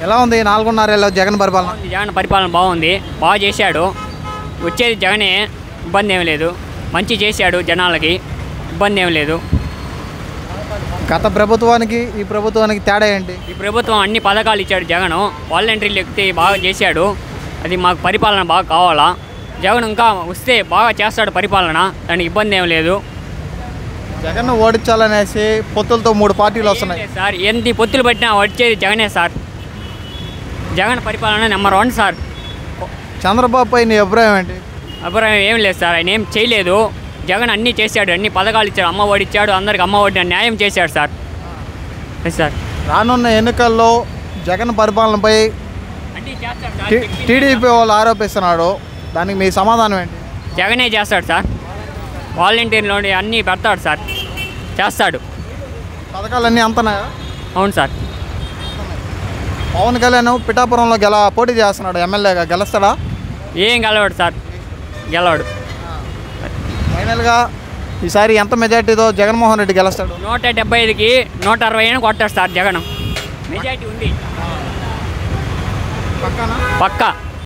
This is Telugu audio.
ఎలా ఉంది నాలుగున్నరేళ్ళ జగన్ పరిపాలన జగన్ పరిపాలన బాగుంది బాగా చేశాడు వచ్చేది జగనే ఇబ్బంది ఏం లేదు మంచి చేశాడు జనాలకి ఇబ్బంది ఏం లేదు గత ప్రభుత్వానికి ఈ ప్రభుత్వానికి తేడా ఏంటి ఈ ప్రభుత్వం అన్ని పథకాలు ఇచ్చాడు జగన్ వాలంటీర్లు ఎక్కితే బాగా చేశాడు అది మాకు పరిపాలన బాగా కావాలా జగన్ ఇంకా వస్తే బాగా చేస్తాడు పరిపాలన దానికి ఇబ్బంది ఏం లేదు జగన్ ఓడించాలనేసి పొత్తులతో మూడు పార్టీలు వస్తున్నాయి ఏం లేదు సార్ ఎన్ని పొత్తులు పట్టినా వచ్చేది జగనే సార్ జగన్ పరిపాలన నెంబర్ వన్ సార్ చంద్రబాబు పై నీ అభిప్రాయం ఏంటి అభిప్రాయం ఏం లేదు సార్ ఆయన ఏం చేయలేదు జగన్ అన్నీ చేశాడు అన్ని పథకాలు ఇచ్చాడు అమ్మ ఒడి ఇచ్చాడు అందరికి అమ్మ ఒడి న్యాయం చేశాడు సార్ ఎస్ సార్ రానున్న ఎన్నికల్లో జగన్ పరిపాలనపై అన్నీ చేస్తాడు సార్ టీ- టీడీపీ వాళ్ళు ఆరోపిస్తున్నాడు దానికి మీ సమాధానం ఏంటి జగనే చేస్తాడు సార్ వాలంటీర్లు అన్నీ పెడతాడు సార్ చేస్తాడు పథకాలన్నీ అంతనాయా అవును సార్ పవన్ కళ్యాణ్ పిఠాపురంలో గెల పోటీ చేస్తున్నాడు ఎమ్మెల్యేగా గెలుస్తాడా ఏం గెలవాడు సార్ గెలవాడు ఫైనల్గా ఈసారి ఎంత మెజార్టీతో జగన్మోహన్ రెడ్డి గెలుస్తాడు నూట డెబ్బై ఐదుకి నూట అరవై అయినా కొట్టాడు సార్ జగన్ మెజార్టీ ఉంది పక్కన పక్కా